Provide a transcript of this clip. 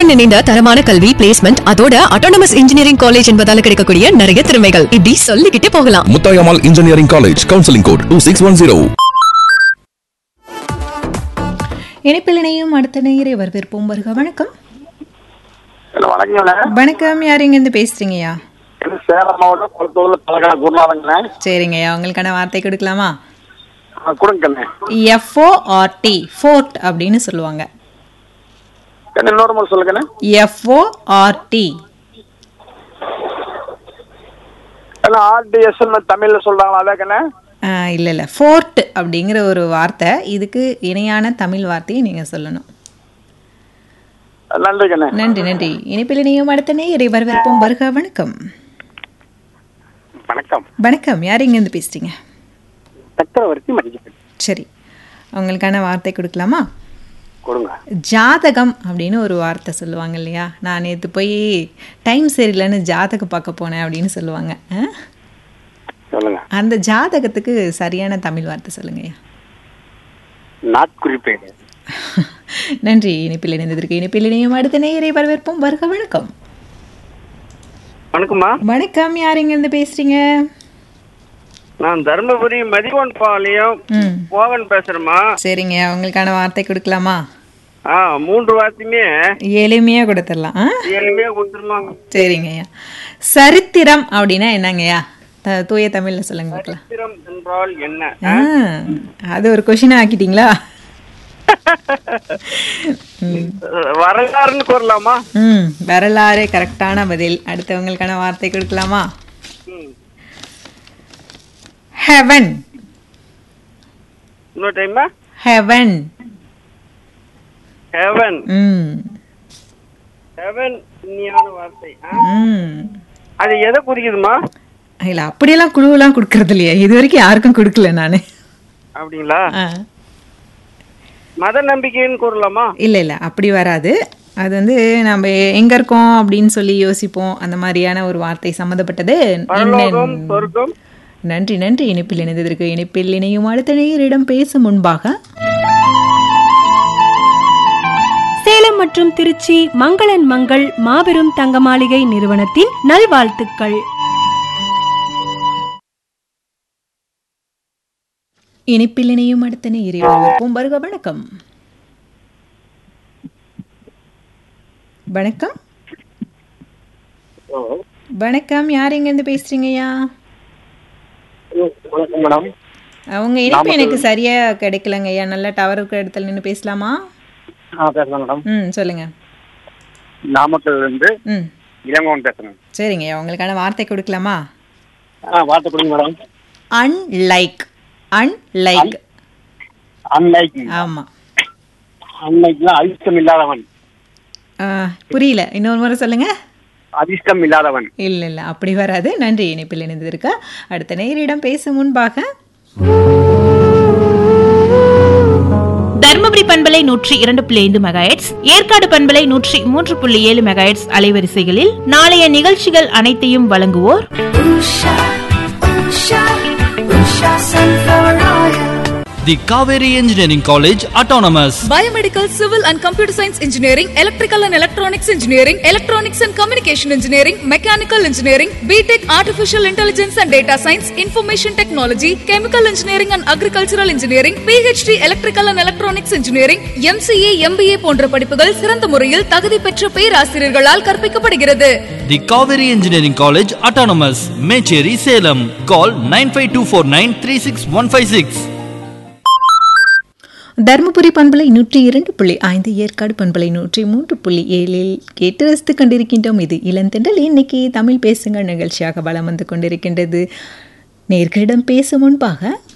ஒழுக்கத்துடன் இணைந்த தரமான கல்வி பிளேஸ்மெண்ட் அதோட அட்டானமஸ் இன்ஜினியரிங் காலேஜ் என்பதால கிடைக்கக்கூடிய நிறைய திறமைகள் இப்படி சொல்லிக்கிட்டே போகலாம் Muthayammal engineering college counselling code two six one zero இணைப்பில் இணையும் அடுத்த நேயரை வரவேற்போம் வருக வணக்கம் ஹலோ வணக்கங்கண்ணே வணக்கம் யார் இங்கேருந்து பேசுறீங்கய்யா இது சேலம் மாவட்டம் குளத்தூர்ல பழகா குருநாதங்கண்ணே சரிங்கய்யா உங்களுக்கான வார்த்தை கொடுக்கலாமா ஆ, கொடுங்கண்ணே எஃப்ஓஆர்டி ஃபோர்ட் அப்படின்னு சொல்லுவாங்க என்ன இன்னொரு முறை சொல்லுங்கண்ணே எஃப்ஓஆர்டி ஏன்னா ஆர்டிஎஸ் தமிழ்ல சொல்றாங்களா அதேக்கண்ணே இல்லை இல்லை ஃபோர்ட் அப்படிங்கிற ஒரு வார்த்தை இதுக்கு இணையான தமிழ் வார்த்தையை நீங்கள் சொல்லணும் நன்றிங்கண்ணே நன்றி நன்றி இணைப்பில் இணையும் அடுத்த நேயரை வரவேற்போம் வருக வணக்கம் வணக்கம் வணக்கம் யார் இங்கேருந்து பேசுறீங்க சக்கரவர்த்தி மதிக்கப்பட்டு சரி உங்களுக்கான வார்த்தை கொடுக்கலாமா கொடுங்க ஜாதகம் அப்படின்னு ஒரு வார்த்தை சொல்லுவாங்க இல்லையா நான் நேற்று போய் டைம் சரியில்லைன்னு ஜாதகம் பார்க்க போனேன் அப்படின்னு சொல்லுவாங்க ஆ? சொல்லுங்க அந்த ஜாதகத்துக்கு சரியான தமிழ் வார்த்தை சொல்லுங்கய்யா நாட்குறிப்பேடு நன்றி இணைப்பில் இணைந்ததற்கு இணைப்பில் இணையும் அடுத்த நேயரை வரவேற்போம் வருக வணக்கம் வணக்கம்மா வணக்கம் யார் இங்கேருந்து பேசுறீங்க நான் தருமபுரி மதிவன் பாளையம் ம் மோகன் பேசுறேம்மா சரிங்க உங்களுக்கான வார்த்தை கொடுக்கலாமா ஆ மூன்று வார்த்தையுமே எளிமையாக கொடுத்துடலாம் ஆ எளிமையா கொடுத்துருமா சரிங்கய்யா சரித்திரம் அப்படின்னா என்னங்கய்யா த- தூய தமிழில் சொல்லுங்க பார்க்கலாம் சித்திரம் என்றால் என்ன ஆ, அது ஒரு கொஷின் ஆக்கிட்டீங்களா வரலாறுன்னு கூறலாமா ம் வரலாறு கரெக்டான பதில் அடுத்தவங்களுக்கான வார்த்தை கொடுக்கலாமா ஹெவன் இன்னொரு டைமா ஹெவன் ஹெவன் ம் ஹெவன் இனியான வார்த்தை ஆ? ம் அது எதை குறிக்குதுமா இல்லை அப்படியெல்லாம் குழுவெல்லாம் கொடுக்கறது இல்லையா இது வரைக்கும் யாருக்கும் கொடுக்கல நான் அப்படிங்களா மத நம்பிக்கைன்னு கூறலாமா இல்லை இல்லை அப்படி வராது அது வந்து நம்ம எங்கே இருக்கோம் அப்படின்னு சொல்லி யோசிப்போம் அந்த மாதிரியான ஒரு வார்த்தை சம்மந்தப்பட்டது பரலோகம் என்ன- சொர்க்கம் நன்றி நன்றி இணைப்பில் இணைந்ததற்கு இணைப்பில் இணையும் அடுத்த நேயரிடம் பேசும் முன்பாக சேலம் மற்றும் திருச்சி மங்களன் மங்கள் மாபெரும் தங்க மாளிகை நிறுவனத்தின் நல்வாழ்த்துக்கள் இணைப்பில் இணையும் அடுத்த நேயரை வரவேற்போம் வருக வணக்கம் வணக்கம் வணக்கம் யார் எங்கேருந்து பேசுறீங்கய்யா வணக்கம் மேடம் அவங்க இணைப்பு எனக்கு சரியா கிடைக்கலங்க ஐயா நல்ல டவர் இருக்கிற இடத்துல நின்று பேசலாமா ஆ பேசலாம் மேடம் ம் சொல்லுங்க நாமக்கல்ல இருந்து ம் இளங்கோவன் பேசுறேன் சரிங்க ஐயா உங்களுக்கான வார்த்தை கொடுக்கலாமா ஆ வார்த்தை கொடுங்க மேடம் அன்லைக் அன்லைக் அன்லைக் ஆமாம் அன்லைக்னா அதிர்ஷ்டம் இல்லாதவன் புரியல இன்னொரு முறை சொல்லுங்க அதிர்ஷ்டம் இல்லாதவன் இல்லை இல்லை அப்படி வராது நன்றி இணைப்பில் இணைந்திருக்க அடுத்த நேயரிடம் பேசும் முன்பாக தர்மபுரி பண்பலை நூற்றி இரண்டு புள்ளி ஐந்து மெகாஹெட்ஸ் ஏற்காடு பண்பலை நூற்றி மூன்று புள்ளி ஏழு மெகாஹெட்ஸ் அலைவரிசைகளில் நாளைய நிகழ்ச்சிகள் அனைத்தையும் வழங்குவோர் The Kaveri Engineering College Autonomous. Biomedical, Civil and Computer Science Engineering, Electrical and Electronics Engineering, Electronics and Communication Engineering, Mechanical Engineering, BTech Artificial Intelligence and Data Science, Information Technology, Chemical Engineering and Agricultural Engineering, PhD Electrical and Electronics Engineering, MCA, MBA போன்ற படிப்புகள் சிறந்த முறையில் தகுதி பெற்ற பேராசிரியர்களால் கற்பிக்கப்படுகிறது The Kaveri Engineering College Autonomous. Mecheri Salem. Call 95249 36156. Dharmapuri பண்பலை நூற்றி இரண்டு புள்ளி ஐந்து ஏற்காடு பண்பலை நூற்றி மூன்று புள்ளி ஏழில் கேட்டு ரசித்து கொண்டிருக்கின்றோம் இது இளந்தெண்டல் இன்னைக்கு தமிழ் பேசுங்க நிகழ்ச்சியாக வலம் வந்து கொண்டிருக்கின்றது நேர்களிடம் பேசும் முன்பாக